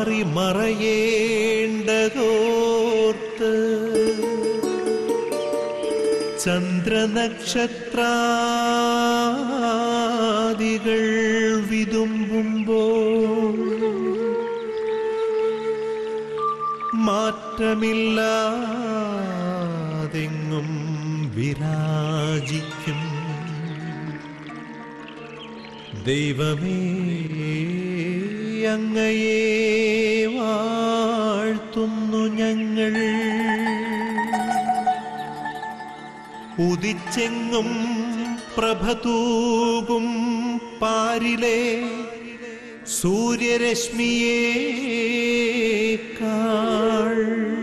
മാറി മറയേണ്ടതോർത്ത് ചന്ദ്രനക്ഷത്രാദികൾ വിതുമ്പുമ്പോൾ മാറ്റമില്ലാതെങ്ങും വിരാജിക്കും ദൈവമേ അങ്ങയെ വാഴ്ത്തുന്നു ഞങ്ങൾ ഉദിച്ചെങ്ങും പ്രഭതൂകും പാരിലെ സൂര്യരശ്മിയേക്കാൾ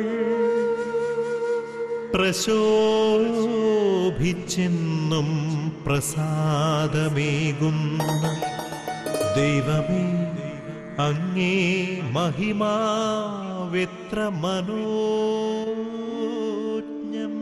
പ്രശോഭിച്ചെന്നും പ്രസാദമേകുന്ന ദൈവമേ അങ്ങേ മഹിമാവെത്ര മനോജ്ഞം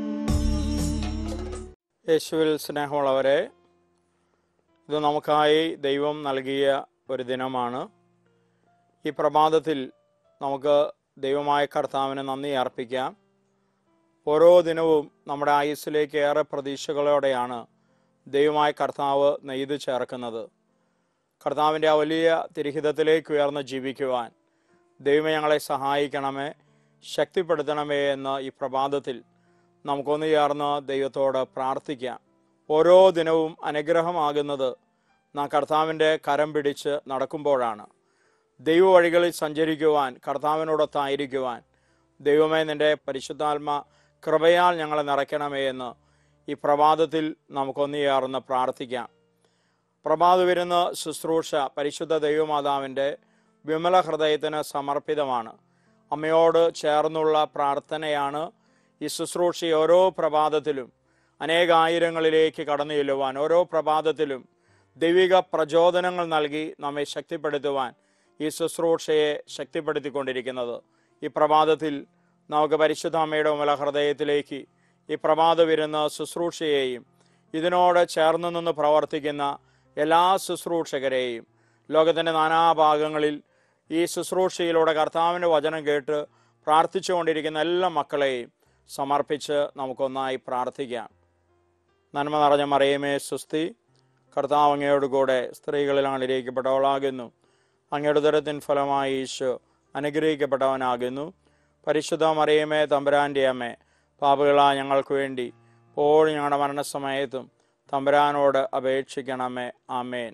യേശുവിൽ സ്നേഹമുള്ളവരെ ഇത് നമുക്കായി ദൈവം നൽകിയ ഒരു ദിനമാണ് ഈ പ്രഭാതത്തിൽ നമുക്ക് ദൈവമായ കർത്താവിന് നന്ദി അർപ്പിക്കാം ഓരോ ദിനവും നമ്മുടെ ആയുസ്സിലേക്ക് ഏറെ പ്രതീക്ഷകളോടെയാണ് ദൈവമായ കർത്താവ് നെയ്ത് ചേർക്കുന്നത് കർത്താവിൻ്റെ ആ വലിയ തിരിഹിതത്തിലേക്ക് ഉയർന്ന് ജീവിക്കുവാൻ ദൈവമേ ഞങ്ങളെ സഹായിക്കണമേ ശക്തിപ്പെടുത്തണമേ എന്ന് ഈ പ്രഭാതത്തിൽ നമുക്കൊന്ന് ചേർന്ന് ദൈവത്തോട് പ്രാർത്ഥിക്കാം ഓരോ ദിനവും അനുഗ്രഹമാകുന്നത് നാം കർത്താവിൻ്റെ കരം പിടിച്ച് നടക്കുമ്പോഴാണ് ദൈവ വഴികളിൽ സഞ്ചരിക്കുവാൻ കർത്താവിനോടൊത്തായിരിക്കുവാൻ ദൈവമേ നിൻ്റെ പരിശുദ്ധാത്മ കൃപയാൽ ഞങ്ങളെ നിറയ്ക്കണമേ എന്ന് ഈ പ്രഭാതത്തിൽ നമുക്കൊന്ന് ചേർന്ന് പ്രാർത്ഥിക്കാം പ്രഭാത വരുന്ന ശുശ്രൂഷ പരിശുദ്ധ ദൈവമാതാവിൻ്റെ വിമല ഹൃദയത്തിന് സമർപ്പിതമാണ് അമ്മയോട് ചേർന്നുള്ള പ്രാർത്ഥനയാണ് ഈ ശുശ്രൂഷ ഓരോ പ്രഭാതത്തിലും അനേകായിരങ്ങളിലേക്ക് കടന്നു ചെല്ലുവാൻ ഓരോ പ്രഭാതത്തിലും ദൈവിക പ്രചോദനങ്ങൾ നൽകി നമ്മെ ശക്തിപ്പെടുത്തുവാൻ ഈ ശുശ്രൂഷയെ ശക്തിപ്പെടുത്തിക്കൊണ്ടിരിക്കുന്നത് ഈ പ്രഭാതത്തിൽ നമുക്ക് പരിശുദ്ധ അമ്മയുടെ വിമല ഹൃദയത്തിലേക്ക് ഈ പ്രഭാത വരുന്ന ശുശ്രൂഷയെയും ഇതിനോട് ചേർന്ന് നിന്ന് പ്രവർത്തിക്കുന്ന എല്ലാ ശുശ്രൂഷകരെയും ലോകത്തിൻ്റെ നാനാഭാഗങ്ങളിൽ ഈ ശുശ്രൂഷയിലൂടെ കർത്താവിൻ്റെ വചനം കേട്ട് പ്രാർത്ഥിച്ചുകൊണ്ടിരിക്കുന്ന എല്ലാ മക്കളെയും സമർപ്പിച്ച് നമുക്കൊന്നായി പ്രാർത്ഥിക്കാം നന്മ നിറഞ്ഞ മറിയമേ സുസ്തി കർത്താവ് അങ്ങയോട് കൂടെ സ്ത്രീകളിൽ അനുഗ്രഹിക്കപ്പെട്ടവളാകുന്നു അങ്ങയുടെ ഉദരത്തിൻ ഫലമായി ഈശോ അനുഗ്രഹിക്കപ്പെട്ടവനാകുന്നു പരിശുദ്ധ മറിയമേ തമ്പുരാൻ്റെ അമ്മേ പാപകളായ ഞങ്ങൾക്ക് വേണ്ടി ഇപ്പോഴും ഞങ്ങളുടെ മരണസമയത്തും തമ്പുരാനോട് അപേക്ഷിക്കണമേ ആമേൻ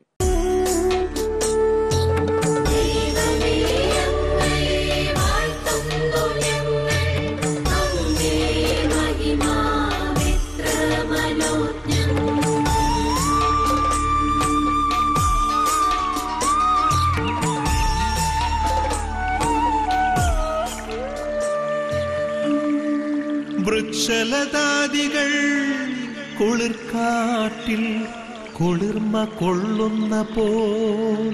ദൈവമേ അങ്ങയെ വാഴ്ത്തുന്നു ഞങ്ങൾ അങ്ങേ മഹിമാവെത്ര മനോജ്ഞം വൃക്ഷലതാദികൾ കുളിർക്കാട്ടിൽ കുളിർമ കൊള്ളുന്ന പോൽ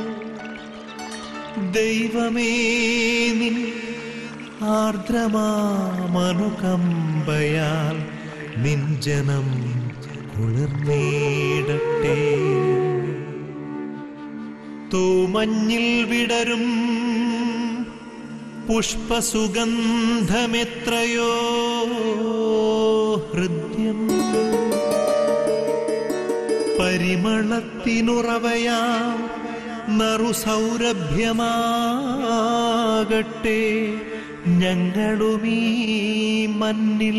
ദൈവമേ നിൻ ആർദ്രമാമനുകമ്പയാൽ നിൻ ജനം കുളിർന്നേടട്ടെ തൂമഞ്ഞിൽ വിടരും പുഷ്പസുഗന്ധമെത്രയോ ഹൃദ്യം പരിമളത്തിനുറവയാം നറുസൗരഭ്യമാകട്ടെ ഞങ്ങളുമീ മണ്ണിൽ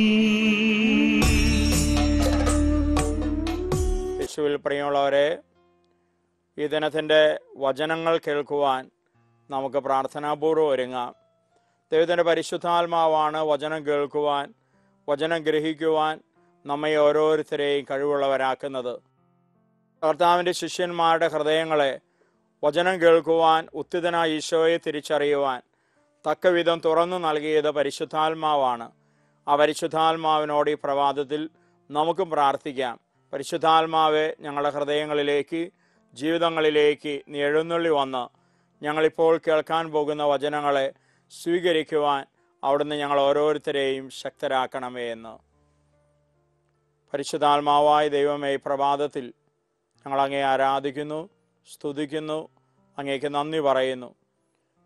യേശുവിൽ പ്രിയമുള്ളവരെ ഈ ദിനത്തിൻ്റെ വചനങ്ങൾ കേൾക്കുവാൻ നമുക്ക് പ്രാർത്ഥനാപൂർവ്വം ഒരുങ്ങാം ദൈവത്തിൻ്റെ പരിശുദ്ധാത്മാവാണ് വചനം കേൾക്കുവാൻ വചനം ഗ്രഹിക്കുവാൻ നമ്മെ ഓരോരുത്തരെയും കഴിവുള്ളവരാക്കുന്നത് കർത്താവിൻ്റെ ശിഷ്യന്മാരുടെ ഹൃദയങ്ങളെ വചനം കേൾക്കുവാൻ ഉത്തിതനായ ഈശോയെ തിരിച്ചറിയുവാൻ തക്കവിധം തുറന്നു നൽകിയത് പരിശുദ്ധാത്മാവാണ് ആ പരിശുദ്ധാത്മാവിനോട് ഈ പ്രഭാതത്തിൽ നമുക്കും പ്രാർത്ഥിക്കാം പരിശുദ്ധാത്മാവെ ഞങ്ങളുടെ ഹൃദയങ്ങളിലേക്ക് ജീവിതങ്ങളിലേക്ക് നീ എഴുന്നള്ളി വന്ന് ഞങ്ങളിപ്പോൾ കേൾക്കാൻ പോകുന്ന വചനങ്ങളെ സ്വീകരിക്കുവാൻ അവിടുന്ന് ഞങ്ങൾ ഓരോരുത്തരെയും ശക്തരാക്കണമേ എന്ന് പരിശുദ്ധാത്മാവായ ദൈവമേ ഈ പ്രഭാതത്തിൽ ഞങ്ങൾ അങ്ങേ ആരാധിക്കുന്നു സ്തുതിക്കുന്നു അങ്ങേക്ക് നന്ദി പറയുന്നു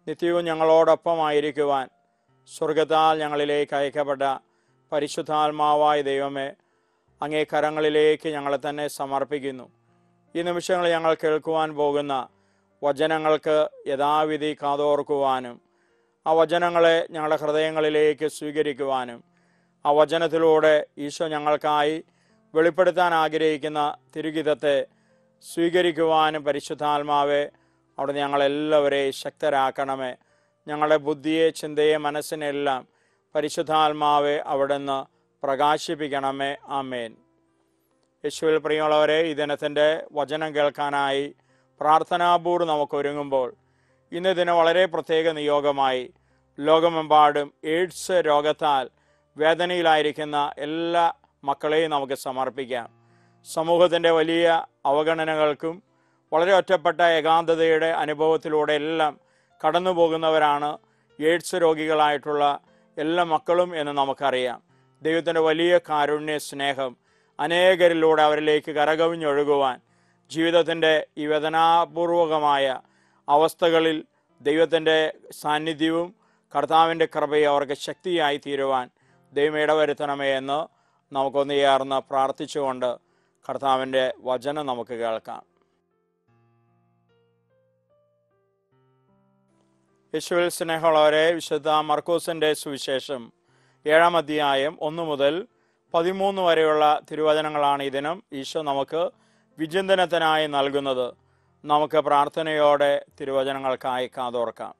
നിത്യവും ഞങ്ങളോടൊപ്പമായിരിക്കുവാൻ സ്വർഗത്താൽ ഞങ്ങളിലേക്ക് അയക്കപ്പെട്ട പരിശുദ്ധാത്മാവായ ദൈവമേ അങ്ങേ കരങ്ങളിലേക്ക് ഞങ്ങളെ തന്നെ സമർപ്പിക്കുന്നു ഈ നിമിഷങ്ങളിൽ ഞങ്ങൾ കേൾക്കുവാൻ പോകുന്ന വചനങ്ങൾക്ക് യഥാവിധി കാതോർക്കുവാനും ആ വചനങ്ങളെ ഞങ്ങളുടെ ഹൃദയങ്ങളിലേക്ക് സ്വീകരിക്കുവാനും ആ വചനത്തിലൂടെ ഈശോ ഞങ്ങൾക്കായി വെളിപ്പെടുത്താൻ ആഗ്രഹിക്കുന്ന തിരുഗിതത്തെ സ്വീകരിക്കുവാനും പരിശുദ്ധാത്മാവെ അവിടെ ഞങ്ങളെല്ലാവരെയും ശക്തരാക്കണമേ ഞങ്ങളുടെ ബുദ്ധിയെ ചിന്തയെ മനസ്സിനെല്ലാം പരിശുദ്ധാത്മാവെ അവിടുന്ന് പ്രകാശിപ്പിക്കണമേ ആമേൻ യേശുവിൽ പ്രിയമുള്ളവരെ ഈ ദിനത്തിൻ്റെ വചനം കേൾക്കാനായി പ്രാർത്ഥനാപൂർവ്വം നമുക്ക് ഒരുങ്ങുമ്പോൾ ഇന്ന് ദിനം വളരെ പ്രത്യേക നിയോഗമായി ലോകമെമ്പാടും എയ്ഡ്സ് രോഗത്താൽ വേദനയിലായിരിക്കുന്ന എല്ലാ മക്കളെയും നമുക്ക് സമർപ്പിക്കാം സമൂഹത്തിൻ്റെ വലിയ അവഗണനകൾക്കും വളരെ ഒറ്റപ്പെട്ട ഏകാന്തതയുടെ അനുഭവത്തിലൂടെ എല്ലാം കടന്നു പോകുന്നവരാണ് എയ്ഡ്സ് രോഗികളായിട്ടുള്ള എല്ലാ മക്കളും എന്ന് നമുക്കറിയാം ദൈവത്തിൻ്റെ വലിയ കാരുണ്യ സ്നേഹം അനേകരിലൂടെ അവരിലേക്ക് കരകവിഞ്ഞൊഴുകുവാൻ ജീവിതത്തിൻ്റെ ഈ വേദനാപൂർവകമായ അവസ്ഥകളിൽ ദൈവത്തിൻ്റെ സാന്നിധ്യവും കർത്താവിൻ്റെ കൃപയും അവർക്ക് ശക്തിയായി തീരുവാൻ ദൈവം ഇടവരുത്തണമേ എന്ന് നമുക്കൊന്ന് ചേർന്ന് പ്രാർത്ഥിച്ചുകൊണ്ട് കർത്താവിൻ്റെ വചനം നമുക്ക് കേൾക്കാം യേശുവിൽ സ്നേഹമുള്ളവരെ വിശുദ്ധ മർക്കോസിൻ്റെ സുവിശേഷം ഏഴാം അധ്യായം ഒന്ന് മുതൽ പതിമൂന്ന് വരെയുള്ള തിരുവചനങ്ങളാണ് ഈ ദിനം ഈശോ നമുക്ക് വിചിന്തനത്തിനായി നൽകുന്നത് നമുക്ക് പ്രാർത്ഥനയോടെ തിരുവചനങ്ങൾക്കായി കാതോർക്കാം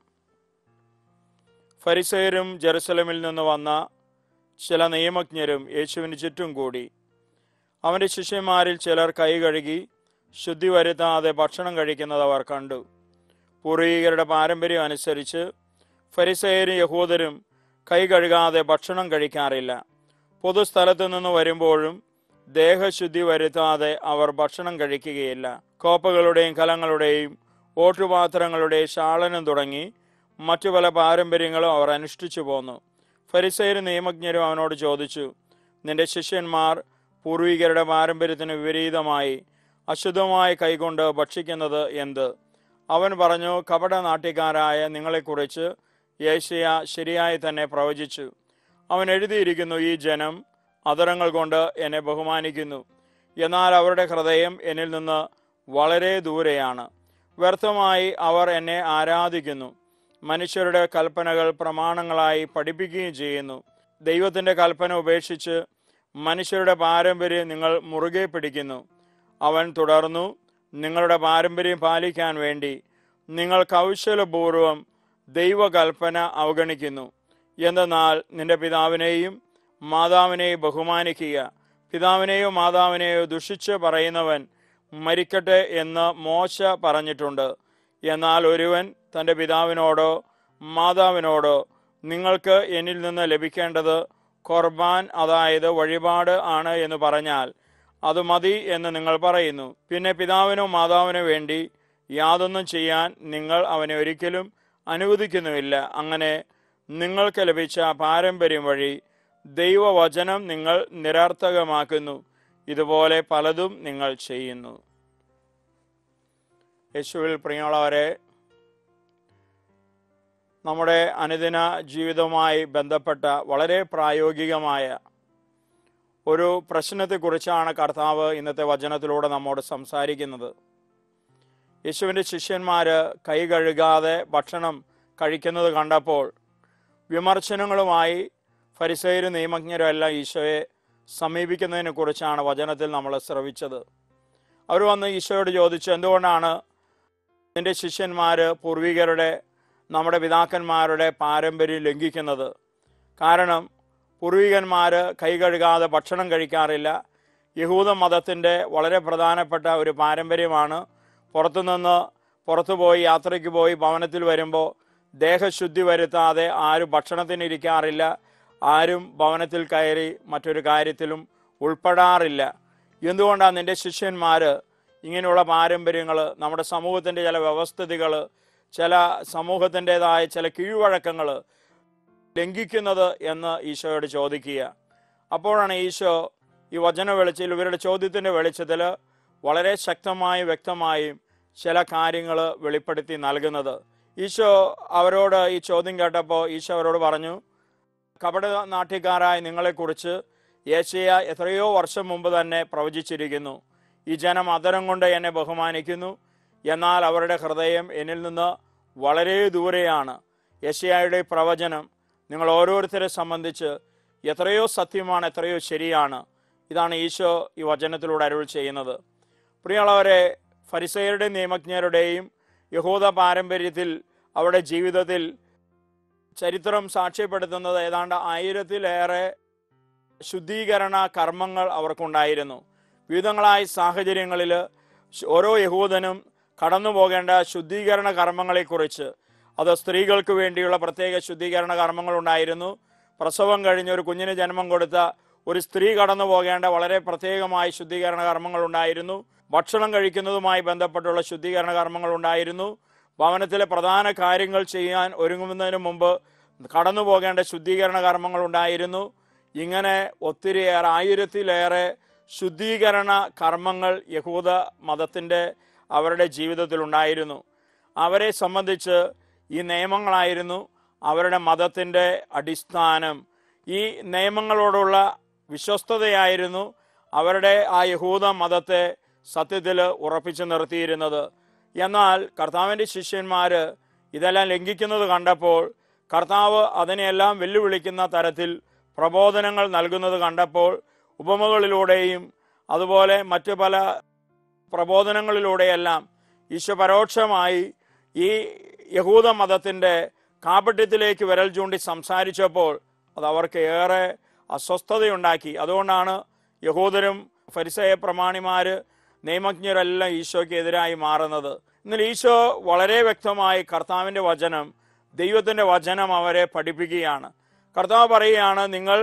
ഫരിസയരും ജെറുസലമിൽ നിന്ന് വന്ന ചില നിയമജ്ഞരും യേശുവിന് ചുറ്റും കൂടി അവൻ്റെ ശിഷ്യന്മാരിൽ ചിലർ കൈ കഴുകി ശുദ്ധി വരുത്താതെ ഭക്ഷണം കഴിക്കുന്നത് അവർ കണ്ടു പൂർവീകരുടെ പാരമ്പര്യം അനുസരിച്ച് ഫരിസയരും യഹൂദരും കൈ കഴുകാതെ ഭക്ഷണം കഴിക്കാറില്ല പൊതുസ്ഥലത്തു നിന്ന് വരുമ്പോഴും ദേഹശുദ്ധി വരുത്താതെ അവർ ഭക്ഷണം കഴിക്കുകയില്ല കോപ്പകളുടെയും കലങ്ങളുടെയും ഓട്ടുപാത്രങ്ങളുടെയും ശാളനം തുടങ്ങി മറ്റു പല പാരമ്പര്യങ്ങളും അവർ അനുഷ്ഠിച്ചു പോന്നു ഫരിസയരും നിയമജ്ഞരും അവനോട് ചോദിച്ചു നിന്റെ ശിഷ്യന്മാർ പൂർവികരുടെ പാരമ്പര്യത്തിന് വിപരീതമായി അശുദ്ധമായ കൈകൊണ്ട് ഭക്ഷിക്കുന്നത് എന്ത് അവൻ പറഞ്ഞു കപട നാട്യക്കാരായ നിങ്ങളെക്കുറിച്ച് യേശയ ശരിയായി തന്നെ പ്രവചിച്ചു അവൻ എഴുതിയിരിക്കുന്നു ഈ ജനം അതരങ്ങൾ കൊണ്ട് എന്നെ ബഹുമാനിക്കുന്നു എന്നാൽ അവരുടെ ഹൃദയം എന്നിൽ നിന്ന് വളരെ ദൂരെയാണ് വ്യർത്ഥമായി അവർ എന്നെ ആരാധിക്കുന്നു മനുഷ്യരുടെ കൽപ്പനകൾ പ്രമാണങ്ങളായി പഠിപ്പിക്കുകയും ചെയ്യുന്നു ദൈവത്തിൻ്റെ കൽപ്പന ഉപേക്ഷിച്ച് മനുഷ്യരുടെ പാരമ്പര്യം നിങ്ങൾ മുറുകെ പിടിക്കുന്നു അവൻ തുടർന്നു നിങ്ങളുടെ പാരമ്പര്യം പാലിക്കാൻ വേണ്ടി നിങ്ങൾ കൗശലപൂർവം ദൈവകൽപ്പന അവഗണിക്കുന്നു എന്തെന്നാൽ നിന്റെ പിതാവിനെയും മാതാവിനെയും ബഹുമാനിക്കുക പിതാവിനെയോ മാതാവിനെയോ ദുഷിച്ച് പറയുന്നവൻ മരിക്കട്ടെ എന്ന് മോശ പറഞ്ഞിട്ടുണ്ട് എന്നാൽ ഒരുവൻ തൻ്റെ പിതാവിനോടോ മാതാവിനോടോ നിങ്ങൾക്ക് എന്നിൽ നിന്ന് ലഭിക്കേണ്ടത് ഖുർബാൻ അതായത് വഴിപാട് ആണ് എന്ന് പറഞ്ഞാൽ അത് മതി എന്ന് നിങ്ങൾ പറയുന്നു പിന്നെ പിതാവിനോ മാതാവിനോ വേണ്ടി യാതൊന്നും ചെയ്യാൻ നിങ്ങൾ അവനെ ഒരിക്കലും അനുവദിക്കുന്നുമില്ല അങ്ങനെ നിങ്ങൾക്ക് ലഭിച്ച പാരമ്പര്യം വഴി ദൈവവചനം നിങ്ങൾ നിരർത്ഥകമാക്കുന്നു ഇതുപോലെ പലതും നിങ്ങൾ ചെയ്യുന്നു യേശുവിൽ പ്രിയമുള്ളവരെ നമ്മുടെ അനുദിന ജീവിതവുമായി ബന്ധപ്പെട്ട വളരെ പ്രായോഗികമായ ഒരു പ്രശ്നത്തെക്കുറിച്ചാണ് കർത്താവ് ഇന്നത്തെ വചനത്തിലൂടെ നമ്മോട് സംസാരിക്കുന്നത് യേശുവിൻ്റെ ശിഷ്യന്മാർ കൈ കഴുകാതെ ഭക്ഷണം കഴിക്കുന്നത് കണ്ടപ്പോൾ വിമർശനങ്ങളുമായി ഫരിസയരും നിയമജ്ഞരും എല്ലാം ഈശോയെ സമീപിക്കുന്നതിനെ കുറിച്ചാണ് വചനത്തിൽ നമ്മൾ ശ്രവിച്ചത് അവർ വന്ന് ഈശോയോട് ചോദിച്ചു എന്തുകൊണ്ടാണ് നിന്റെ ശിഷ്യന്മാർ പൂർവികരുടെ നമ്മുടെ പിതാക്കന്മാരുടെ പാരമ്പര്യം ലംഘിക്കുന്നത് കാരണം പൂർവികന്മാർ കൈ കഴുകാതെ ഭക്ഷണം കഴിക്കാറില്ല യഹൂദ മതത്തിൻ്റെ വളരെ പ്രധാനപ്പെട്ട ഒരു പാരമ്പര്യമാണ് പുറത്തുനിന്ന് പുറത്തു പോയി യാത്രയ്ക്ക് പോയി ഭവനത്തിൽ വരുമ്പോൾ ദേഹശുദ്ധി വരുത്താതെ ആരും ഭക്ഷണത്തിന് ഇരിക്കാറില്ല ആരും ഭവനത്തിൽ കയറി മറ്റൊരു കാര്യത്തിലും ഉൾപ്പെടാറില്ല എന്തുകൊണ്ടാണ് നിന്റെ ശിഷ്യന്മാർ ഇങ്ങനെയുള്ള പാരമ്പര്യങ്ങൾ നമ്മുടെ സമൂഹത്തിൻ്റെ ചില വ്യവസ്ഥിതികൾ ചില സമൂഹത്തിൻ്റെതായ ചില കീഴ്വഴക്കങ്ങൾ ലംഘിക്കുന്നത് എന്ന് ഈശോയോട് ചോദിക്കുക അപ്പോഴാണ് ഈശോ ഈ വചന വെളിച്ചത്തിൽ ഇവരുടെ ചോദ്യത്തിൻ്റെ വെളിച്ചത്തിൽ വളരെ ശക്തമായും വ്യക്തമായും ചില കാര്യങ്ങൾ വെളിപ്പെടുത്തി നൽകുന്നത് ഈശോ അവരോട് ഈ ചോദ്യം കേട്ടപ്പോൾ ഈശോ അവരോട് പറഞ്ഞു കപട നാട്യക്കാരായ നിങ്ങളെക്കുറിച്ച് യേശയ എത്രയോ വർഷം മുമ്പ് തന്നെ പ്രവചിച്ചിരിക്കുന്നു ഈ ജനം അതരം കൊണ്ട് എന്നെ ബഹുമാനിക്കുന്നു എന്നാൽ അവരുടെ ഹൃദയം എന്നിൽ നിന്ന് വളരെ ദൂരെയാണ് യശയായുടെ പ്രവചനം നിങ്ങൾ ഓരോരുത്തരെ സംബന്ധിച്ച് എത്രയോ സത്യമാണ് എത്രയോ ശരിയാണ് ഇതാണ് ഈശോ ഈ വചനത്തിലൂടെ അരുൾ ചെയ്യുന്നത് പ്രിയമുള്ളവരെ ഫരിസയരുടെയും നിയമജ്ഞരുടെയും യഹൂദ പാരമ്പര്യത്തിൽ അവരുടെ ജീവിതത്തിൽ ചരിത്രം സാക്ഷ്യപ്പെടുത്തുന്നത് ഏതാണ്ട് ആയിരത്തിലേറെ ശുദ്ധീകരണ കർമ്മങ്ങൾ അവർക്കുണ്ടായിരുന്നു വിവിധങ്ങളായ സാഹചര്യങ്ങളിൽ ഓരോ യഹൂദനും കടന്നു പോകേണ്ട ശുദ്ധീകരണ കർമ്മങ്ങളെക്കുറിച്ച് അത് സ്ത്രീകൾക്ക് വേണ്ടിയുള്ള പ്രത്യേക ശുദ്ധീകരണ കർമ്മങ്ങളുണ്ടായിരുന്നു പ്രസവം കഴിഞ്ഞ് ഒരു കുഞ്ഞിന് ജന്മം കൊടുത്ത ഒരു സ്ത്രീ കടന്നു പോകേണ്ട വളരെ പ്രത്യേകമായ ശുദ്ധീകരണ കർമ്മങ്ങളുണ്ടായിരുന്നു ഭക്ഷണം കഴിക്കുന്നതുമായി ബന്ധപ്പെട്ടുള്ള ശുദ്ധീകരണ കർമ്മങ്ങളുണ്ടായിരുന്നു ഭവനത്തിലെ പ്രധാന കാര്യങ്ങൾ ചെയ്യാൻ ഒരുങ്ങുന്നതിന് മുമ്പ് കടന്നു പോകേണ്ട ശുദ്ധീകരണ കർമ്മങ്ങളുണ്ടായിരുന്നു ഇങ്ങനെ ഒത്തിരിയേറെ ആയിരത്തിലേറെ ശുദ്ധീകരണ കർമ്മങ്ങൾ യഹൂദ മതത്തിൻ്റെ അവരുടെ ജീവിതത്തിലുണ്ടായിരുന്നു അവരെ സംബന്ധിച്ച് ഈ നിയമങ്ങളായിരുന്നു അവരുടെ മതത്തിൻ്റെ അടിസ്ഥാനം ഈ നിയമങ്ങളോടുള്ള വിശ്വസ്തതയായിരുന്നു അവരുടെ ആ യഹൂദ മതത്തെ സത്യത്തിൽ ഉറപ്പിച്ചു നിർത്തിയിരുന്നത് എന്നാൽ കർത്താവിൻ്റെ ശിഷ്യന്മാർ ഇതെല്ലാം ലംഘിക്കുന്നത് കണ്ടപ്പോൾ കർത്താവ് അതിനെയെല്ലാം വെല്ലുവിളിക്കുന്ന തരത്തിൽ പ്രബോധനങ്ങൾ നൽകുന്നത് കണ്ടപ്പോൾ ഉപമകളിലൂടെയും അതുപോലെ മറ്റു പല പ്രബോധനങ്ങളിലൂടെയെല്ലാം ഈശോ പരോക്ഷമായി ഈ യഹൂദ മതത്തിൻ്റെ കാപട്യത്തിലേക്ക് വിരൽ ചൂണ്ടി സംസാരിച്ചപ്പോൾ അത് അവർക്ക് ഏറെ അസ്വസ്ഥതയുണ്ടാക്കി അതുകൊണ്ടാണ് യഹൂദരും ഫരിസയ പ്രമാണിമാര് നിയമജ്ഞരെല്ലാം ഈശോയ്ക്ക് എതിരായി മാറുന്നത് എന്നാൽ ഈശോ വളരെ വ്യക്തമായി കർത്താവിൻ്റെ വചനം ദൈവത്തിൻ്റെ വചനം അവരെ പഠിപ്പിക്കുകയാണ് കർത്താവ് പറയുകയാണ് നിങ്ങൾ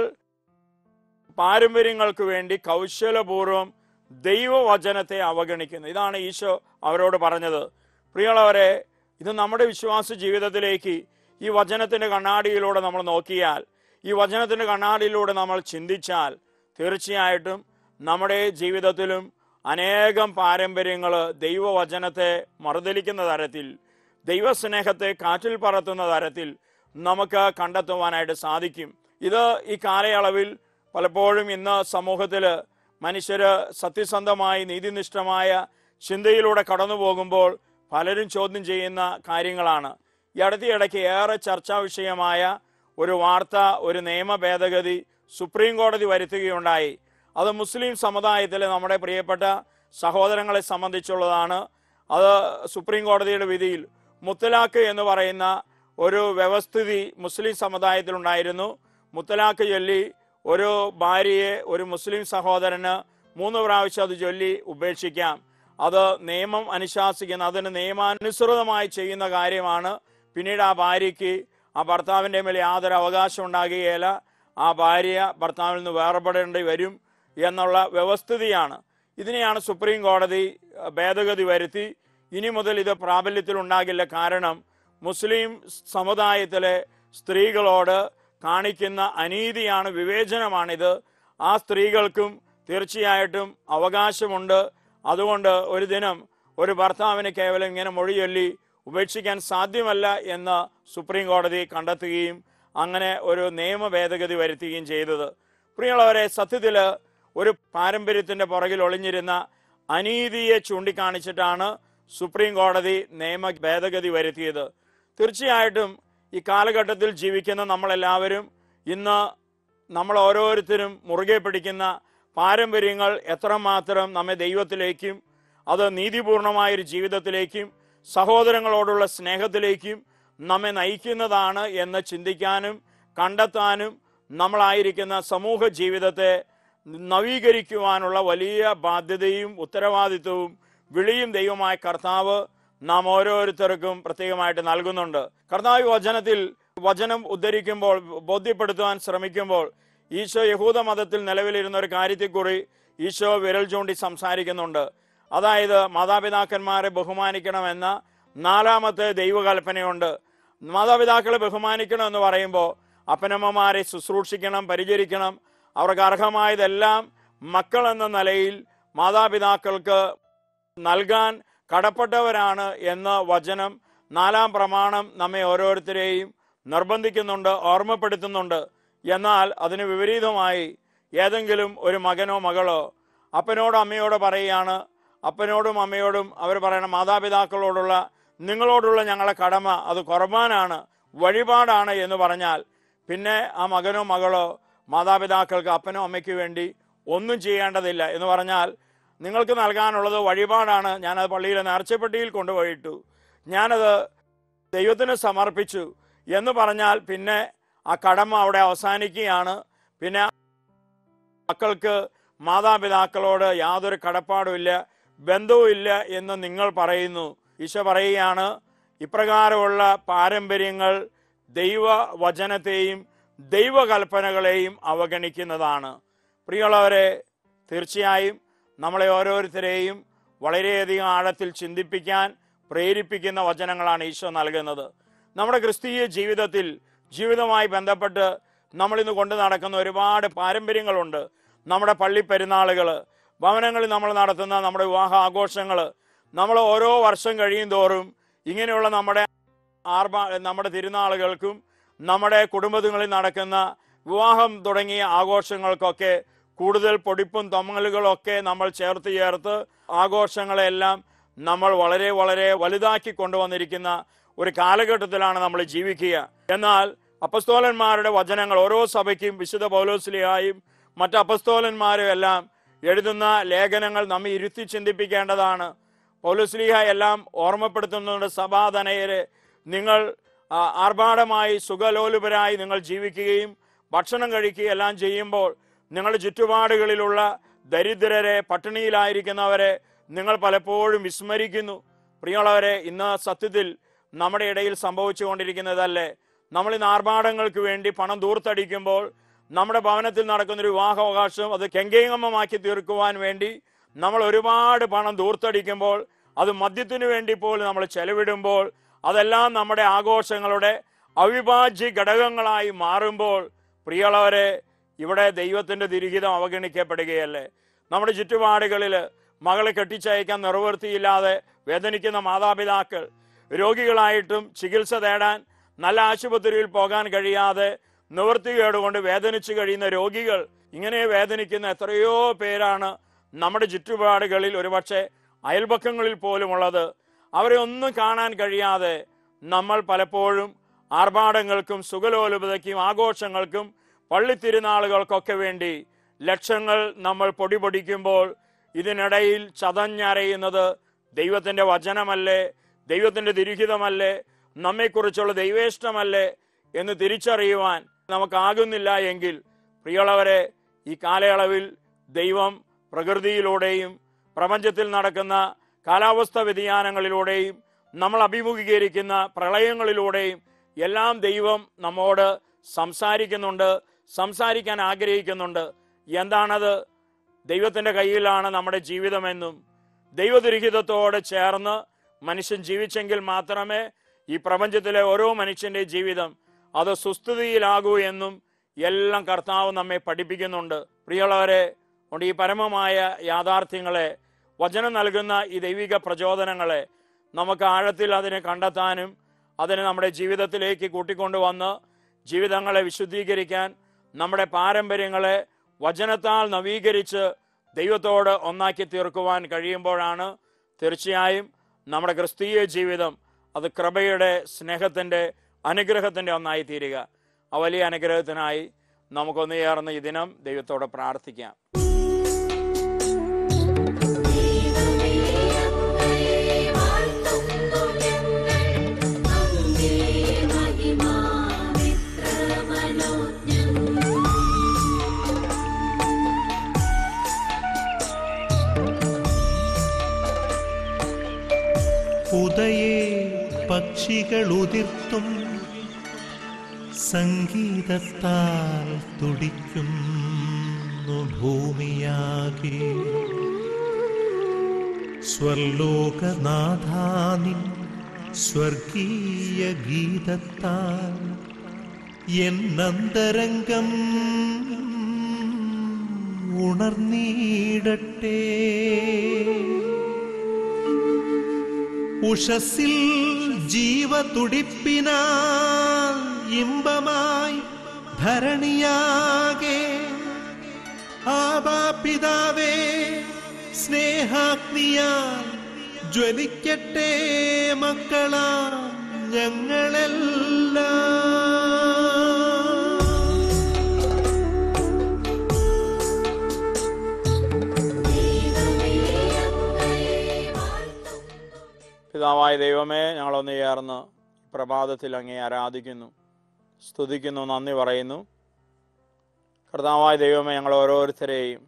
പാരമ്പര്യങ്ങൾക്ക് വേണ്ടി കൗശലപൂർവ്വം ദൈവവചനത്തെ അവഗണിക്കുന്നു ഇതാണ് ഈശോ അവരോട് പറഞ്ഞത് പ്രിയമുള്ളവരെ ഇത് നമ്മുടെ വിശ്വാസ ജീവിതത്തിലേക്ക് ഈ വചനത്തിന്റെ കണ്ണാടിയിലൂടെ നമ്മൾ നോക്കിയാൽ ഈ വചനത്തിന്റെ കണ്ണാടിയിലൂടെ നമ്മൾ ചിന്തിച്ചാൽ തീർച്ചയായിട്ടും നമ്മുടെ ജീവിതത്തിലും അനേകം പാരമ്പര്യങ്ങൾ ദൈവവചനത്തെ മറുതലിക്കുന്ന തരത്തിൽ ദൈവസ്നേഹത്തെ കാറ്റിൽ പറത്തുന്ന തരത്തിൽ നമുക്ക് കണ്ടെത്തുവാനായിട്ട് സാധിക്കും ഇത് ഈ കാലയളവിൽ പലപ്പോഴും ഇന്ന് സമൂഹത്തിൽ മനുഷ്യര് സത്യസന്ധമായി നീതിനിഷ്ഠമായ ചിന്തയിലൂടെ കടന്നു പോകുമ്പോൾ പലരും ചോദ്യം ചെയ്യുന്ന കാര്യങ്ങളാണ് ഈ അടുത്തിടയ്ക്ക് ഏറെ ചർച്ചാ വിഷയമായ ഒരു വാർത്ത ഒരു നിയമ ഭേദഗതി സുപ്രീം കോടതി വരുത്തുകയുണ്ടായി അത് മുസ്ലിം സമുദായത്തിലെ നമ്മുടെ പ്രിയപ്പെട്ട സഹോദരങ്ങളെ സംബന്ധിച്ചുള്ളതാണ് അത് സുപ്രീം കോടതിയുടെ വിധിയിൽ മുത്തലാഖ് എന്ന് പറയുന്ന ഒരു വ്യവസ്ഥിതി മുസ്ലിം സമുദായത്തിലുണ്ടായിരുന്നു മുത്തലാഖ് ചൊല്ലി ഒരു ഭാര്യയെ ഒരു മുസ്ലിം സഹോദരന് മൂന്ന് പ്രാവശ്യം അത് ചൊല്ലി ഉപേക്ഷിക്കാം അത് നിയമം അനുശാസിക്കുന്ന അതിന് നിയമാനുസൃതമായി ചെയ്യുന്ന കാര്യമാണ് പിന്നീട് ആ ഭാര്യയ്ക്ക് ആ ഭർത്താവിൻ്റെ മേലെ യാതൊരു അവകാശം ഉണ്ടാകുകയില്ല ആ ഭാര്യ ഭർത്താവിൽ നിന്ന് വേർപെടേണ്ടി വരും എന്നുള്ള വ്യവസ്ഥിതിയാണ് ഇതിനെയാണ് സുപ്രീം കോടതി അഹ്, ഭേദഗതി വരുത്തി ഇനി മുതൽ ഇത് പ്രാബല്യത്തിൽ ഉണ്ടാകില്ല കാരണം മുസ്ലിം സമുദായത്തിലെ സ്ത്രീകളോട് കാണിക്കുന്ന അനീതിയാണ് വിവേചനമാണിത് ആ സ്ത്രീകൾക്കും തീർച്ചയായിട്ടും അവകാശമുണ്ട് അതുകൊണ്ട് ഒരു ദിനം ഒരു ഭർത്താവിന് കേവലം ഇങ്ങനെ മൊഴി ചൊല്ലി ഉപേക്ഷിക്കാൻ സാധ്യമല്ല എന്ന് സുപ്രീം കോടതി കണ്ടെത്തുകയും അങ്ങനെ ഒരു നിയമ ഭേദഗതി വരുത്തുകയും ചെയ്തത് പ്രിയമുള്ളവരെ സത്യത്തിൽ ഒരു പാരമ്പര്യത്തിന്റെ പുറകിൽ ഒളിഞ്ഞിരുന്ന അനീതിയെ ചൂണ്ടിക്കാണിച്ചിട്ടാണ് സുപ്രീം കോടതി നിയമ ഭേദഗതി വരുത്തിയത് തീർച്ചയായിട്ടും ഈ കാലഘട്ടത്തിൽ ജീവിക്കുന്ന നമ്മളെല്ലാവരും ഇന്ന് നമ്മൾ ഓരോരുത്തരും മുറുകെ പിടിക്കുന്ന പാരമ്പര്യങ്ങൾ എത്രമാത്രം നമ്മെ ദൈവത്തിലേക്കും അത് നീതിപൂർണമായൊരു ജീവിതത്തിലേക്കും സഹോദരങ്ങളോടുള്ള സ്നേഹത്തിലേക്കും നമ്മെ നയിക്കുന്നതാണ് എന്ന് ചിന്തിക്കാനും കണ്ടെത്താനും നമ്മളായിരിക്കുന്ന സമൂഹ ജീവിതത്തെ നവീകരിക്കുവാനുള്ള വലിയ ബാധ്യതയും ഉത്തരവാദിത്വവും വിളിയും ദൈവമായ കർത്താവ് നാം ഓരോരുത്തർക്കും പ്രത്യേകമായിട്ട് നൽകുന്നുണ്ട് കർത്താവ് ഈ വചനത്തിൽ വചനം ഉദ്ധരിക്കുമ്പോൾ ബോധ്യപ്പെടുത്തുവാൻ ശ്രമിക്കുമ്പോൾ ഈശോ യഹൂദ മതത്തിൽ നിലവിലിരുന്ന ഒരു കാര്യത്തെക്കുറി ഈശോ വിരൽ ചൂണ്ടി സംസാരിക്കുന്നുണ്ട് അതായത് മാതാപിതാക്കന്മാരെ ബഹുമാനിക്കണമെന്ന നാലാമത്തെ ദൈവകൽപ്പനയുണ്ട് മാതാപിതാക്കളെ ബഹുമാനിക്കണം എന്ന് പറയുമ്പോൾ അപ്പനമ്മമാരെ ശുശ്രൂഷിക്കണം പരിചരിക്കണം അവർക്ക് അർഹമായതെല്ലാം മക്കൾ എന്ന നിലയിൽ മാതാപിതാക്കൾക്ക് നൽകാൻ കടപ്പെട്ടവരാണ് എന്ന് വചനം നാലാം പ്രമാണം നമ്മെ ഓരോരുത്തരെയും നിർബന്ധിക്കുന്നുണ്ട് ഓർമ്മപ്പെടുത്തുന്നുണ്ട് എന്നാൽ അതിന് വിപരീതമായി ഏതെങ്കിലും ഒരു മകനോ മകളോ അപ്പനോടോ അമ്മയോടോ പറയുകയാണ് അപ്പനോടും അമ്മയോടും അവർ പറയണം മാതാപിതാക്കളോടുള്ള നിങ്ങളോടുള്ള ഞങ്ങളെ കടമ അത് കുറബാനാണ് വഴിപാടാണ് എന്ന് പറഞ്ഞാൽ പിന്നെ ആ മകനോ മകളോ മാതാപിതാക്കൾക്ക് അപ്പനോ അമ്മയ്ക്ക് വേണ്ടി ഒന്നും ചെയ്യേണ്ടതില്ല എന്ന് പറഞ്ഞാൽ നിങ്ങൾക്ക് നൽകാനുള്ളത് വഴിപാടാണ് ഞാനത് പള്ളിയിലെ നേർച്ചപ്പെട്ടിയിൽ കൊണ്ടുപോയിട്ടു ഞാനത് ദൈവത്തിന് സമർപ്പിച്ചു എന്ന് പറഞ്ഞാൽ പിന്നെ ആ കടമ അവിടെ അവസാനിക്കുകയാണ് പിന്നെ മക്കൾക്ക് മാതാപിതാക്കളോട് യാതൊരു കടപ്പാടുമില്ല ബന്ധവുമില്ല എന്ന് നിങ്ങൾ പറയുന്നു ഈശോ പറയുകയാണ് ഇപ്രകാരമുള്ള പാരമ്പര്യങ്ങൾ ദൈവവചനത്തെയും ദൈവകൽപ്പനകളെയും അവഗണിക്കുന്നതാണ് പ്രിയമുള്ളവരെ തീർച്ചയായും നമ്മളെ ഓരോരുത്തരെയും വളരെയധികം ആഴത്തിൽ ചിന്തിപ്പിക്കാൻ പ്രേരിപ്പിക്കുന്ന വചനങ്ങളാണ് ഈശോ നൽകുന്നത് നമ്മുടെ ക്രിസ്തീയ ജീവിതത്തിൽ ജീവിതവുമായി ബന്ധപ്പെട്ട് നമ്മൾ ഇന്ന് കൊണ്ടു നടക്കുന്ന ഒരുപാട് പാരമ്പര്യങ്ങളുണ്ട് നമ്മുടെ പള്ളി പെരുന്നാളുകൾ ഭവനങ്ങളിൽ നമ്മൾ നടത്തുന്ന നമ്മുടെ വിവാഹ ആഘോഷങ്ങൾ നമ്മൾ ഓരോ വർഷം കഴിയും തോറും ഇങ്ങനെയുള്ള നമ്മുടെ ആർഭാ നമ്മുടെ തിരുനാളുകൾക്കും നമ്മുടെ കുടുംബങ്ങളിൽ നടക്കുന്ന വിവാഹം തുടങ്ങിയ ആഘോഷങ്ങൾക്കൊക്കെ കൂടുതൽ പൊടിപ്പും തമ്മലുകളൊക്കെ നമ്മൾ ചേർത്ത് ചേർത്ത് ആഘോഷങ്ങളെല്ലാം നമ്മൾ വളരെ വളരെ വലുതാക്കി കൊണ്ടുവന്നിരിക്കുന്ന ഒരു കാലഘട്ടത്തിലാണ് നമ്മൾ ജീവിക്കുക എന്നാൽ അപ്പസ്തോലന്മാരുടെ വചനങ്ങൾ ഓരോ സഭയ്ക്കും വിശുദ്ധ പൗലോസ്ലിയായും മറ്റ് അപ്പസ്തോലന്മാരും എല്ലാം എഴുതുന്ന ലേഖനങ്ങൾ നമ്മെ ഇരുത്തി ചിന്തിപ്പിക്കേണ്ടതാണ് പൗലോസ്ലിഹ എല്ലാം ഓർമ്മപ്പെടുത്തുന്നുണ്ട് സഭാധനയരെ നിങ്ങൾ ആ, ആർഭാടമായി സുഖലോലുപരായി നിങ്ങൾ ജീവിക്കുകയും ഭക്ഷണം കഴിക്കുകയും എല്ലാം ചെയ്യുമ്പോൾ നിങ്ങളുടെ ചുറ്റുപാടുകളിലുള്ള ദരിദ്രരെ പട്ടിണിയിലായിരിക്കുന്നവരെ നിങ്ങൾ പലപ്പോഴും വിസ്മരിക്കുന്നു പ്രിയമുള്ളവരെ ഇന്ന് സത്യത്തിൽ നമ്മുടെ ഇടയിൽ സംഭവിച്ചുകൊണ്ടിരിക്കുന്നതല്ലേ നമ്മൾ ഇന്ന് ആർഭാടങ്ങൾക്ക് വേണ്ടി പണം ദൂർത്തടിക്കുമ്പോൾ നമ്മുടെ ഭവനത്തിൽ നടക്കുന്ന ഒരു വിവാഹാവകാശം അത് കെങ്കേങ്ങമ്മമാക്കി തീർക്കുവാൻ വേണ്ടി നമ്മൾ ഒരുപാട് പണം ദൂർത്തടിക്കുമ്പോൾ അത് മദ്യത്തിനു വേണ്ടി പോലും നമ്മൾ ചെലവിടുമ്പോൾ അതെല്ലാം നമ്മുടെ ആഘോഷങ്ങളുടെ അവിഭാജ്യ ഘടകങ്ങളായി മാറുമ്പോൾ പ്രിയമുള്ളവരെ ഇവിടെ ദൈവത്തിന്റെ തിരിഹിതം അവഗണിക്കപ്പെടുകയല്ലേ നമ്മുടെ ചുറ്റുപാടുകളിൽ മകളെ കെട്ടിച്ചയക്കാൻ നിറവേർത്തിയില്ലാതെ വേദനിക്കുന്ന മാതാപിതാക്കൾ രോഗികളായിട്ടും ചികിത്സ തേടാൻ നല്ല ആശുപത്രിയിൽ പോകാൻ കഴിയാതെ നിവൃത്തികേടുകൊണ്ട് വേദനിച്ചു കഴിയുന്ന രോഗികൾ ഇങ്ങനെ വേദനിക്കുന്ന എത്രയോ പേരാണ് നമ്മുടെ ചുറ്റുപാടുകളിൽ ഒരുപക്ഷെ അയൽപക്കങ്ങളിൽ പോലും ഉള്ളത് അവരെ ഒന്നും കാണാൻ കഴിയാതെ നമ്മൾ പലപ്പോഴും ആർഭാടങ്ങൾക്കും സുഖലോലുപതയ്ക്കും ആഘോഷങ്ങൾക്കും പള്ളിത്തിരുനാളുകൾക്കൊക്കെ വേണ്ടി ലക്ഷങ്ങൾ നമ്മൾ പൊടിപൊടിക്കുമ്പോൾ ഇതിനിടയിൽ ചതഞ്ഞരയുന്നത് ദൈവത്തിന്റെ വചനമല്ലേ ദൈവത്തിന്റെ തിരുഹിതമല്ലേ നമ്മെക്കുറിച്ചുള്ള ദൈവേഷ്ടമല്ലേ എന്ന് തിരിച്ചറിയുവാൻ നമുക്കാകുന്നില്ല എങ്കിൽ പ്രിയമുള്ളവരെ ഈ കാലയളവിൽ ദൈവം പ്രകൃതിയിലൂടെയും പ്രപഞ്ചത്തിൽ നടക്കുന്ന കാലാവസ്ഥ വ്യതിയാനങ്ങളിലൂടെയും നമ്മൾ അഭിമുഖീകരിക്കുന്ന പ്രളയങ്ങളിലൂടെയും എല്ലാം ദൈവം നമ്മോട് സംസാരിക്കുന്നുണ്ട് സംസാരിക്കാൻ ആഗ്രഹിക്കുന്നുണ്ട് എന്താണത് ദൈവത്തിന്റെ കയ്യിലാണ് നമ്മുടെ ജീവിതമെന്നും ദൈവദുരിഹിതത്തോട് ചേർന്ന് മനുഷ്യൻ ജീവിച്ചെങ്കിൽ മാത്രമേ ഈ പ്രപഞ്ചത്തിലെ ഓരോ മനുഷ്യന്റെ ജീവിതം അത് സുസ്ഥിതിയിലാകൂ എന്നും എല്ലാം കർത്താവ് നമ്മെ പഠിപ്പിക്കുന്നുണ്ട് പ്രിയമുള്ളവരെ അതുകൊണ്ട് ഈ പരമമായ യാഥാർത്ഥ്യങ്ങളെ വചനം നൽകുന്ന ഈ ദൈവിക പ്രചോദനങ്ങളെ നമുക്ക് ആഴത്തിൽ അതിനെ കണ്ടെത്താനും അതിനെ നമ്മുടെ ജീവിതത്തിലേക്ക് കൂട്ടിക്കൊണ്ടുവന്ന് ജീവിതങ്ങളെ വിശുദ്ധീകരിക്കാൻ നമ്മുടെ പാരമ്പര്യങ്ങളെ വചനത്താൽ നവീകരിച്ച് ദൈവത്തോട് ഒന്നാക്കി തീർക്കുവാൻ കഴിയുമ്പോഴാണ് തീർച്ചയായും നമ്മുടെ ക്രിസ്തീയ ജീവിതം അത് കൃപയുടെ സ്നേഹത്തിൻ്റെ അനുഗ്രഹത്തിൻ്റെ ഒന്നായി തീരുക ആ വലിയ അനുഗ്രഹത്തിനായി നമുക്കൊന്നു ചേർന്ന് ഈ ദിനം ദൈവത്തോട് പ്രാർത്ഥിക്കാം ദൈവമേ അങ്ങയെ വാഴ്ത്തുന്നു ഞങ്ങൾ അങ്ങേ മഹിമാവിത്ര മനോജ്ഞം ഉദയേ പക്ഷികൾ ഉതിർത്തും സംഗീതത്താൽ തുടിക്കുന്നു ഭൂമിയാകെ സ്വർലോകനാഥാനിൻ സ്വർഗീയ ഗീതത്താൽ എന്നന്തരംഗം ഉണർന്നീടട്ടെ ഉഷസിൽ ജീവതുടിപ്പിനാൽ ഇമ്പമായി ധരണിയാകെ ആബാപിതാവേ സ്നേഹാഗ്നിയാൽ ജ്വലിക്കട്ടെ മക്കളാം ഞങ്ങളെല്ലാം പിതാവായ ദൈവമേ ഞങ്ങളൊന്ന് ചേർന്ന് പ്രഭാതത്തിൽ അങ്ങേ ആരാധിക്കുന്നു സ്തുതിക്കുന്നു നന്ദി പറയുന്നു കർത്താവായ ദൈവമേ ഞങ്ങൾ ഓരോരുത്തരെയും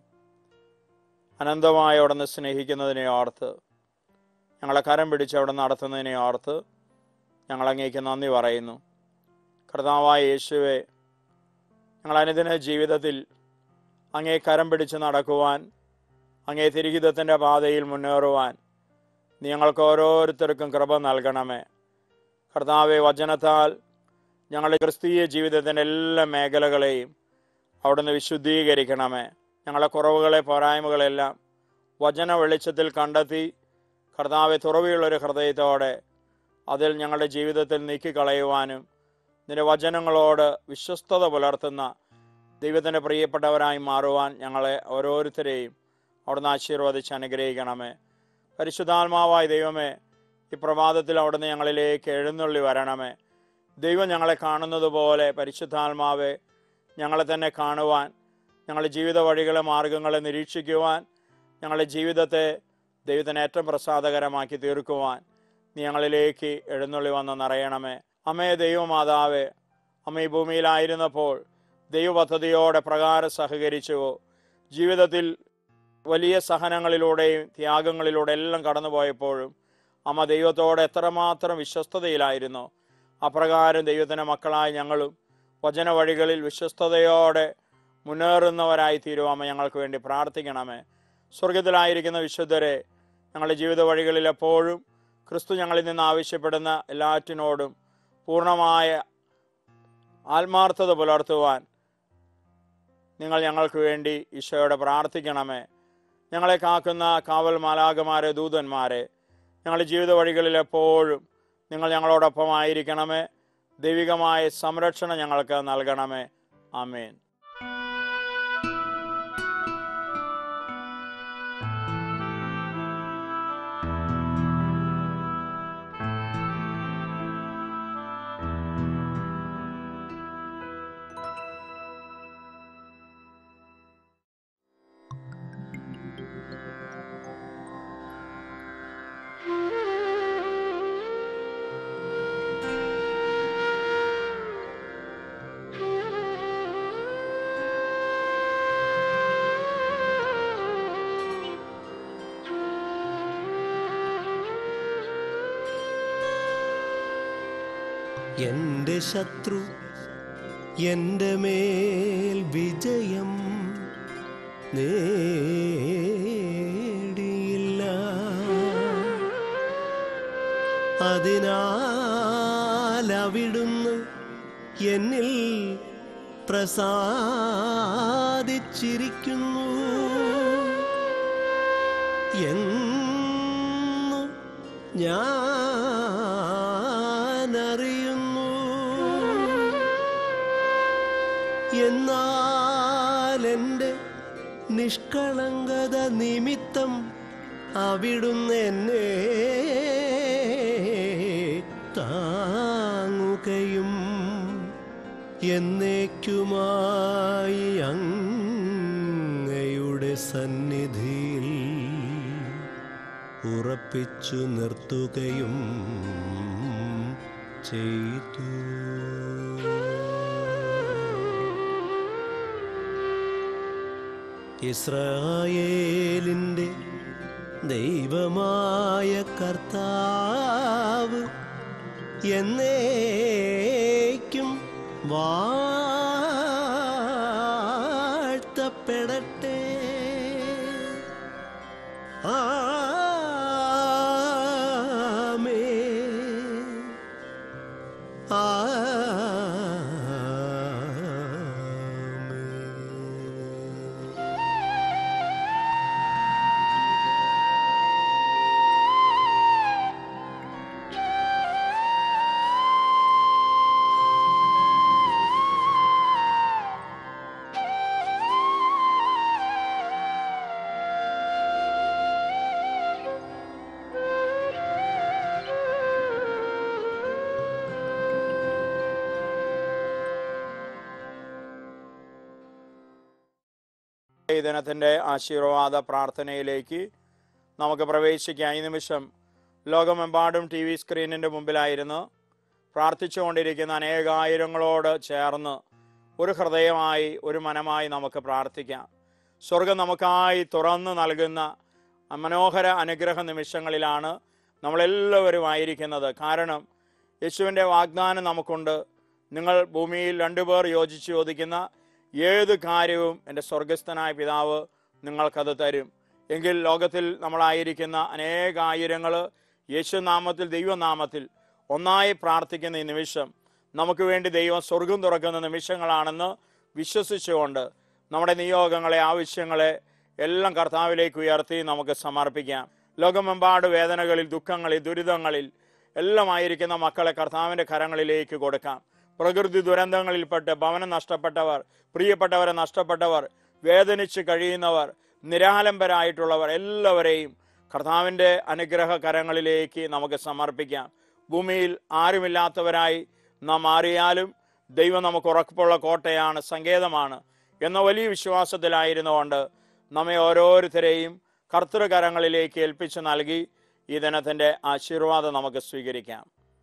അനന്തമായി അവിടുന്ന് സ്നേഹിക്കുന്നതിനെ ഓർത്ത് ഞങ്ങളെ കരം പിടിച്ച് അവിടെ നടത്തുന്നതിനെ ഓർത്ത് ഞങ്ങൾ അങ്ങേക്ക് നന്ദി പറയുന്നു കർത്താവായ യേശുവെ ഞങ്ങൾ അനുദിന ജീവിതത്തിൽ അങ്ങേ കരം പിടിച്ച് നടക്കുവാൻ അങ്ങേ തിരിഹിതത്തിൻ്റെ പാതയിൽ മുന്നേറുവാൻ നീ ഞങ്ങൾക്ക് ഓരോരുത്തർക്കും കൃപ നൽകണമേ കർത്താവെ വചനത്താൽ ഞങ്ങളുടെ ക്രിസ്തീയ ജീവിതത്തിൻ്റെ എല്ലാ മേഖലകളെയും അവിടുന്ന് വിശുദ്ധീകരിക്കണമേ ഞങ്ങളുടെ കുറവുകളെ പോരായ്മകളെല്ലാം വചന വെളിച്ചത്തിൽ കണ്ടെത്തി കർത്താവെ തുറവിയുള്ളൊരു ഹൃദയത്തോടെ അതിൽ ഞങ്ങളുടെ ജീവിതത്തിൽ നീക്കിക്കളയുവാനും നിന്റെ വചനങ്ങളോട് വിശ്വസ്തത പുലർത്തുന്ന ദൈവത്തിൻ്റെ പ്രിയപ്പെട്ടവരായി മാറുവാൻ ഞങ്ങളെ ഓരോരുത്തരെയും അവിടുന്ന് ആശീർവദിച്ച് അനുഗ്രഹിക്കണമേ പരിശുദ്ധാത്മാവായ ദൈവമേ ഈ പ്രഭാതത്തിൽ അവിടുന്ന് ഞങ്ങളിലേക്ക് എഴുന്നള്ളി വരണമേ ദൈവം ഞങ്ങളെ കാണുന്നത് പോലെ പരിശുദ്ധാത്മാവെ ഞങ്ങളെ തന്നെ കാണുവാൻ ഞങ്ങളുടെ ജീവിത വഴികളെ മാർഗങ്ങളെ നിരീക്ഷിക്കുവാൻ ഞങ്ങളുടെ ജീവിതത്തെ ദൈവത്തിന് ഏറ്റവും പ്രസാദകരമാക്കി തീർക്കുവാൻ നീ ഞങ്ങളിലേക്ക് എഴുന്നള്ളി വന്ന് നിറയണമേ അമ്മേ ദൈവമാതാവേ അമ്മ ഈ ഭൂമിയിലായിരുന്നപ്പോൾ ദൈവപദ്ധതിയോടെ പ്രകാരം സഹകരിച്ചുവോ ജീവിതത്തിൽ വലിയ സഹനങ്ങളിലൂടെയും ത്യാഗങ്ങളിലൂടെ എല്ലാം കടന്നുപോയപ്പോഴും അമ്മ ദൈവത്തോടെ എത്രമാത്രം വിശ്വസ്തതയിലായിരുന്നു അപ്രകാരം ദൈവത്തിൻ്റെ മക്കളായ ഞങ്ങളും വചന വഴികളിൽ വിശ്വസ്തതയോടെ മുന്നേറുന്നവരായി തീരും അമ്മ ഞങ്ങൾക്ക് വേണ്ടി പ്രാർത്ഥിക്കണമേ സ്വർഗത്തിലായിരിക്കുന്ന വിശുദ്ധരെ ഞങ്ങളുടെ ജീവിത വഴികളിൽ എപ്പോഴും ക്രിസ്തു ഞങ്ങളിൽ നിന്ന് ആവശ്യപ്പെടുന്ന എല്ലാറ്റിനോടും പൂർണ്ണമായ ആത്മാർത്ഥത പുലർത്തുവാൻ നിങ്ങൾ ഞങ്ങൾക്ക് വേണ്ടി ഈശോയോടെ പ്രാർത്ഥിക്കണമേ ഞങ്ങളെ കാക്കുന്ന കാവൽ മാലാകമാരെ ദൂതന്മാരെ ഞങ്ങളുടെ ജീവിത വഴികളിൽ എപ്പോഴും നിങ്ങൾ ഞങ്ങളോടൊപ്പം ആയിരിക്കണമേ ദൈവികമായ സംരക്ഷണം ഞങ്ങൾക്ക് നൽകണമേ ആമേൻ എന്റെ ശത്രു എന്റെ മേൽ വിജയം നേടിയില്ല അതിനാൽ അവിടുന്ന് എന്നിൽ പ്രസാദിച്ചിരിക്കുന്നു എന്നു ഞാനറിയുന്നു എന്നാൽ എൻ്റെ നിഷ്കളങ്കത നിമിത്തം അവിടുന്ന് എന്നെ താങ്ങുകയും എന്നേക്കുമായി അങ്ങയുടെ സന്നിധിയിൽ ഉറപ്പിച്ചു നിർത്തുകയും ചെയ്തു ഇസ്രായേലിൻ്റെ ദൈവമായ കർത്താവ് എന്നേക്കും വാഴ്ത്തപ്പെടട്ടെ ആമേൻ ആമേൻ ഈ ദിനത്തിൻ്റെ ആശീർവാദ പ്രാർത്ഥനയിലേക്ക് നമുക്ക് പ്രവേശിക്കാം ഈ നിമിഷം ലോകമെമ്പാടും ടി വി സ്ക്രീനിൻ്റെ മുമ്പിലായിരുന്നു പ്രാർത്ഥിച്ചുകൊണ്ടിരിക്കുന്ന അനേകായിരങ്ങളോട് ചേർന്ന് ഒരു ഹൃദയമായി ഒരു മനമായി നമുക്ക് പ്രാർത്ഥിക്കാം സ്വർഗം നമുക്കായി തുറന്നു നൽകുന്ന മനോഹര അനുഗ്രഹ നിമിഷങ്ങളിലാണ് നമ്മളെല്ലാവരും ആയിരിക്കുന്നത് കാരണം യേശുവിൻ്റെ വാഗ്ദാനം നമുക്കുണ്ട് നിങ്ങൾ ഭൂമിയിൽ രണ്ടുപേർ യോജിച്ച് ചോദിക്കുന്ന ഏത് കാര്യവും എൻ്റെ സ്വർഗസ്ഥനായ പിതാവ് നിങ്ങൾക്കത് തരും എങ്കിൽ ലോകത്തിൽ നമ്മളായിരിക്കുന്ന അനേകായിരങ്ങൾ യേശുനാമത്തിൽ ദൈവനാമത്തിൽ ഒന്നായി പ്രാർത്ഥിക്കുന്ന ഈ നിമിഷം നമുക്ക് വേണ്ടി ദൈവം സ്വർഗം തുറക്കുന്ന നിമിഷങ്ങളാണെന്ന് വിശ്വസിച്ചുകൊണ്ട് നമ്മുടെ നിയോഗങ്ങളെ ആവശ്യങ്ങളെ എല്ലാം കർത്താവിലേക്ക് ഉയർത്തി നമുക്ക് സമർപ്പിക്കാം ലോകമെമ്പാട് വേദനകളിൽ ദുഃഖങ്ങളിൽ ദുരിതങ്ങളിൽ എല്ലാമായിരിക്കുന്ന മക്കളെ കർത്താവിൻ്റെ കരങ്ങളിലേക്ക് കൊടുക്കാം പ്രകൃതി ദുരന്തങ്ങളിൽപ്പെട്ട് ഭവനം നഷ്ടപ്പെട്ടവർ പ്രിയപ്പെട്ടവരെ നഷ്ടപ്പെട്ടവർ വേദനിച്ച് കഴിയുന്നവർ നിരാലംബരായിട്ടുള്ളവർ എല്ലാവരെയും കർത്താവിൻ്റെ അനുഗ്രഹ കരങ്ങളിലേക്ക് നമുക്ക് സമർപ്പിക്കാം ഭൂമിയിൽ ആരുമില്ലാത്തവരായി നാം മാറിയാലും ദൈവം നമുക്ക് ഉറപ്പുള്ള കോട്ടയാണ് സങ്കേതമാണ് എന്ന വലിയ വിശ്വാസത്തിലായിരുന്നുകൊണ്ട് നമ്മെ ഓരോരുത്തരെയും കർത്തൃകരങ്ങളിലേക്ക് ഏൽപ്പിച്ചു നൽകി ഈ ദിനത്തിൻ്റെ ആശീർവാദം നമുക്ക് സ്വീകരിക്കാം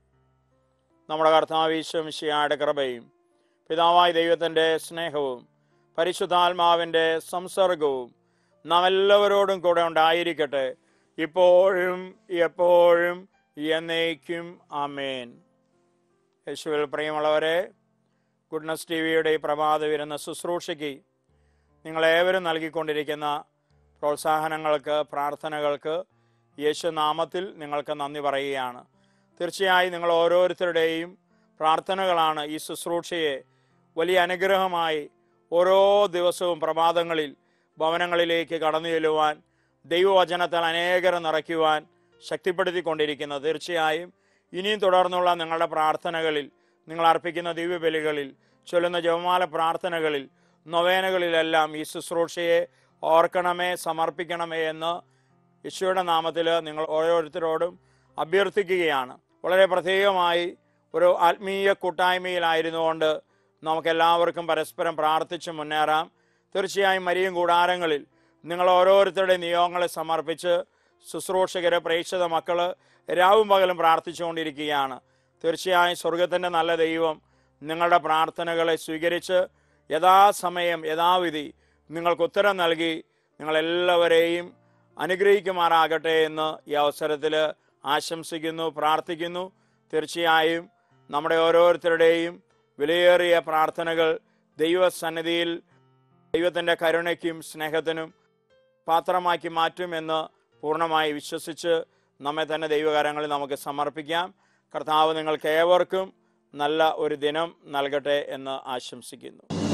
നമ്മുടെ കർത്താവീശ്വമിശിയായുടെ കൃപയും പിതാവായ ദൈവത്തിൻ്റെ സ്നേഹവും പരിശുദ്ധാത്മാവിൻ്റെ സംസർഗവും നാം എല്ലാവരോടും കൂടെ ഉണ്ടായിരിക്കട്ടെ ഇപ്പോഴും എപ്പോഴും എന്നേക്കും ആമേൻ യേശുവിൽ പ്രിയമുള്ളവരെ ഗുഡ്നസ് ടി വിയുടെ ഈ പ്രഭാത വരുന്ന ശുശ്രൂഷയ്ക്ക് നിങ്ങളേവരും നൽകിക്കൊണ്ടിരിക്കുന്ന പ്രോത്സാഹനങ്ങൾക്ക് പ്രാർത്ഥനകൾക്ക് യേശു നാമത്തിൽ നിങ്ങൾക്ക് നന്ദി പറയുകയാണ് തീർച്ചയായും നിങ്ങൾ ഓരോരുത്തരുടെയും പ്രാർത്ഥനകളാണ് ഈ ശുശ്രൂഷയെ വലിയ അനുഗ്രഹമായി ഓരോ ദിവസവും പ്രഭാതങ്ങളിൽ ഭവനങ്ങളിലേക്ക് കടന്നു ചെല്ലുവാൻ ദൈവവചനത്താൽ അനേകരെ നിറയ്ക്കുവാൻ ശക്തിപ്പെടുത്തിക്കൊണ്ടിരിക്കുന്നത് തീർച്ചയായും ഇനിയും തുടർന്നുള്ള നിങ്ങളുടെ പ്രാർത്ഥനകളിൽ നിങ്ങൾ അർപ്പിക്കുന്ന ദിവ്യബലികളിൽ ചൊല്ലുന്ന ജപമാല പ്രാർത്ഥനകളിൽ നൊവേനകളിലെല്ലാം ഈ ശുശ്രൂഷയെ ഓർക്കണമേ സമർപ്പിക്കണമേ എന്ന് യേശുയുടെ നാമത്തിൽ നിങ്ങൾ ഓരോരുത്തരോടും അഭ്യർത്ഥിക്കുകയാണ് വളരെ പ്രത്യേകമായി ഒരു ആത്മീയ കൂട്ടായ്മയിലായിരുന്നുകൊണ്ട് നമുക്കെല്ലാവർക്കും പരസ്പരം പ്രാർത്ഥിച്ച് മുന്നേറാം തീർച്ചയായും മരിയും കൂടാരങ്ങളിൽ നിങ്ങൾ ഓരോരുത്തരുടെ നിയോഗങ്ങളെ സമർപ്പിച്ച് ശുശ്രൂഷകരെ പ്രേക്ഷിത മക്കള് രാവും പകലും പ്രാർത്ഥിച്ചുകൊണ്ടിരിക്കുകയാണ് തീർച്ചയായും സ്വർഗത്തിൻ്റെ നല്ല ദൈവം നിങ്ങളുടെ പ്രാർത്ഥനകളെ സ്വീകരിച്ച് യഥാസമയം യഥാവിധി നിങ്ങൾക്ക് ഉത്തരം നൽകി നിങ്ങളെല്ലാവരെയും അനുഗ്രഹിക്കുമാറാകട്ടെ എന്ന് ഈ അവസരത്തിൽ ആശംസിക്കുന്നു പ്രാർത്ഥിക്കുന്നു തീർച്ചയായും നമ്മുടെ ഓരോരുത്തരുടെയും വിലയേറിയ പ്രാർത്ഥനകൾ ദൈവസന്നിധിയിൽ ദൈവത്തിൻ്റെ കരുണയ്ക്കും സ്നേഹത്തിനും പാത്രമാക്കി മാറ്റുമെന്ന് പൂർണ്ണമായി വിശ്വസിച്ച് നമ്മെ തന്നെ ദൈവകാരങ്ങളിൽ നമുക്ക് സമർപ്പിക്കാം കർത്താവ് നിങ്ങൾക്ക് ഏവർക്കും നല്ല ഒരു ദിനം നൽകട്ടെ എന്ന് ആശംസിക്കുന്നു